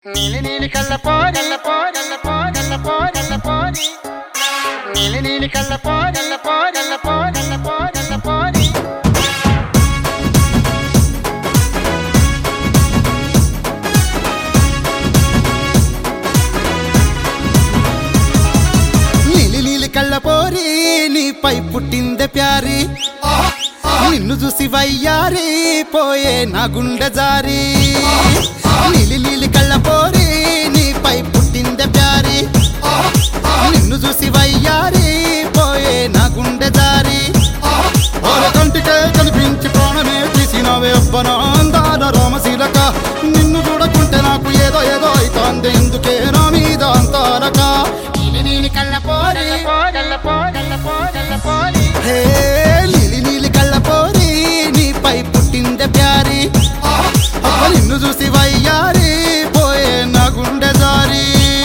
నీలి నీలి కళ్ళ పోరల్ల పోరల్ల పోరల్ల పోరల్ల పోరి నీలి నీలి కళ్ళ పోరల్ల పోరల్ల పోరల్ల పోరల్ల పోరి నీలి నీలి కళ్ళ పోరి నీపై పుట్టిందే ప్యారి నిన్ను చూసి వయ్యారి పోయే నా గుండె జారి నీలి నీలి కళ్ళ పోరి నీపై పుట్టిందే ప్యారి నిన్ను చూసి వయ్యారి పోయే నా గుండె జారి ఓర కంటికే కనిపించి ప్రాణమే తీసినవే అబ్బనా అందాల రామశీలక నిన్ను చూడకుంటే నాకు ఏదో ఏదో అవుతాంది ఎందుకే నా మీద అంతారక నీలి నీలి కళ్ళ పోరల్ల పోరల్ల పోరల్ల పోరల్ల పోరి హే నీలి నీలి కళ్ళ పోరి నీపై పుట్టిందే ప్యారి అబ్బ నిన్ను చూసి వయ్యారి పోయే నా గుండె జారి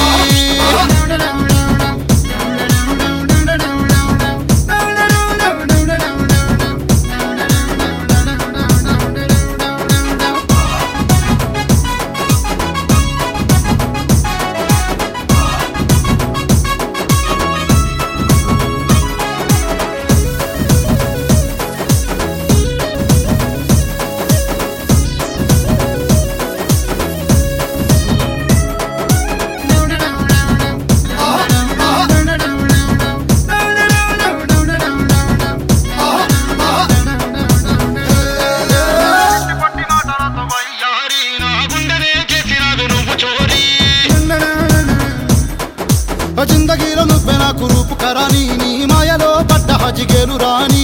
ఆ జిందగీలో నువ్వే నాకు రూపు కరాని నీ మాయలో పడ్డ హజిగేలు రాని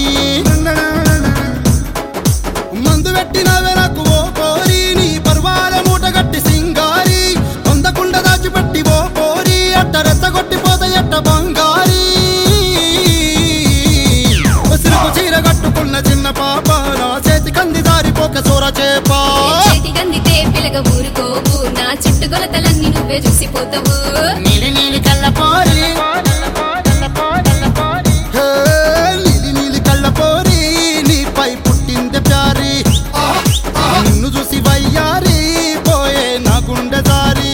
మందు పెట్టినవే నాకు ఓ కోరి నీ పర్వాల మూట గట్టి సింగారి పొందకుండ దాచిపెట్టి ఓ కోరి అట్ట రెచ్చగొట్టిపోతే ఎట్ట బంగారి ఉసిరుకు చీర కట్టుకున్న చిన్న పాప నా చేతి కంది దారిపోక సోర చేపా చేతి గందితే పిలగ ఊరుకోవు నా చుట్టుకొలతలన్నీ నువ్వే చూసిపోతావు నీలి నీలి కళ్ళ పోరల్ల పోరల్ల పోరల్ల పోరల్ల పోరి హే, నీలి నీలి కళ్ళ పోరి నీపై పుట్టింది ప్యారి నిన్ను చూసి వయ్యారి పోయే నా గుండె దారి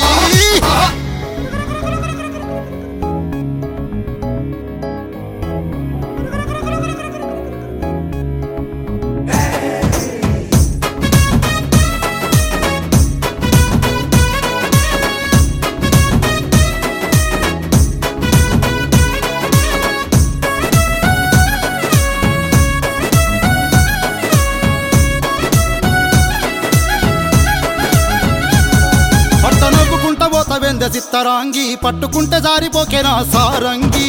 పట్ట నవ్వుకుంట పోత వెంద చిత్తరాంగి పట్టుకుంటే జారిపోకే నా సారంగి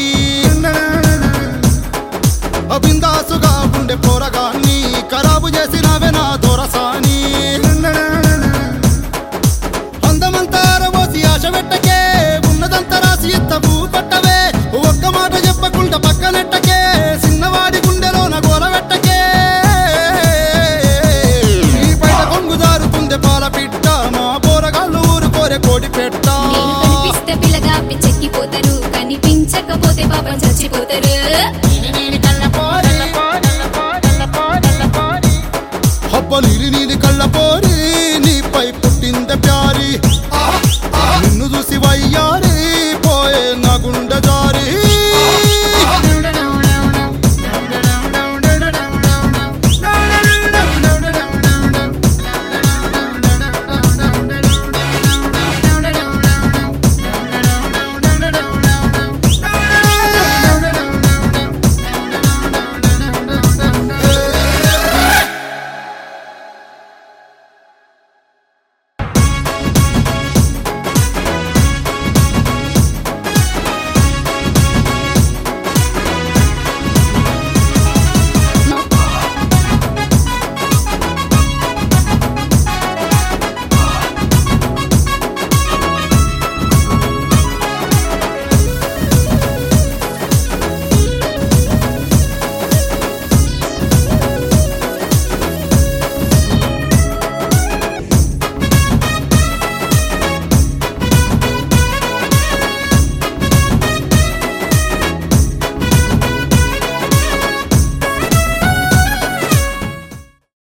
అబిందాసుగా ఉండే పోరగాన్ని ఖరాబు చేసినవే నా దొరసాని అందమంతా అరబోసి ఆశ పెట్టకే ఉన్నదంతా రాసి ఎత్తవు పట్టవే ఒక్క మాట చెప్పకుండా పక్కనెట్టకే చిన్నవాడి గుండెలో నా గోల పెట్టకే ఈ బయట కొంగు జారుతుంది పాల పిట్ట మా పోరగాళ్ళు ఊరు కోరే కోడి పెట్ట